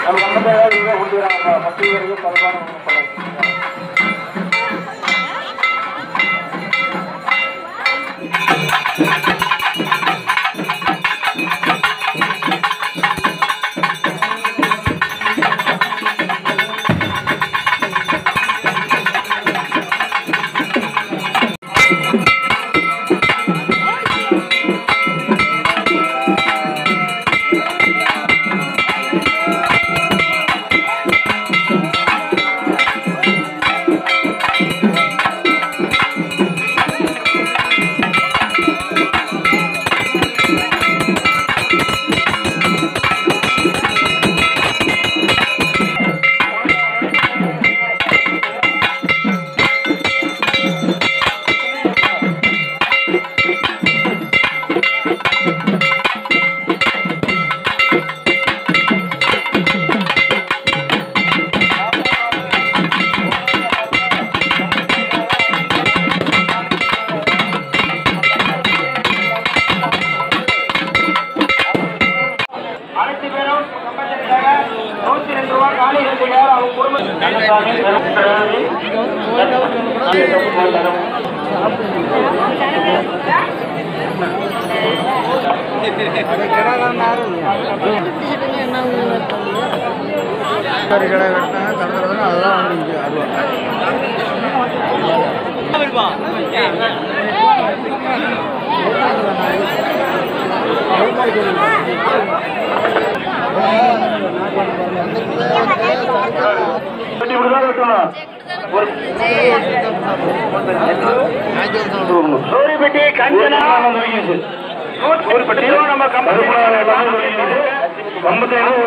நம்ம கம்பெனியாக இதை கொடுத்துக்கிறாங்க பத்து பேருக்கு பரவாயில்ல அனைத்து பேரும் கம்பெனிக்காக நூத்தி ரெண்டு ரூபாய் காலி இருந்துங்க அவங்க கறி கடை வெட்டினாங்க கடை கடை அதெல்லாம் வந்து இங்கே அருவா சூரிப்பட்டி கஞ்சனா சூரிப்பட்டி நம்ம கம்பெனி ஐம்பத்தி ஒரு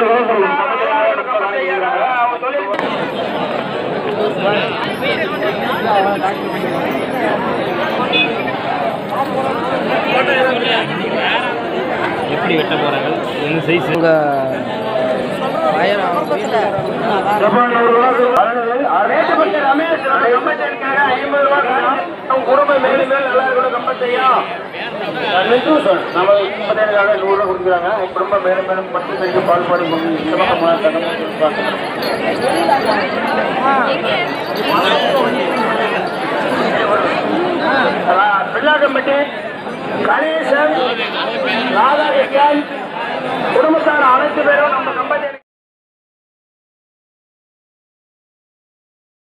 எப்படி வெட்ட போறாங்க என்ன சைஸ் ரேட்டுப்பட்ட ரமேஷ் நம்ம கம்பெனிக்காக ஐம்பது ரூபாய் காணும். அவங்க குடும்பம் மேலும் மேலும் நல்லா இருக்கணும் கம்பெனியா நம்ம கம்பெனிக்காக நூறு ரூபாய் கொடுக்குறாங்க அவங்க குடும்பம் மேலும் மேலும் பத்து பேருக்கு பால்பாடு இந்த பக்கம் பிள்ளாக்கம்பட்டி கணேசன் ராதாகிருஷ்ணன் குடும்பத்தார் அனைத்து பேரும் நம்ம கம்பெனி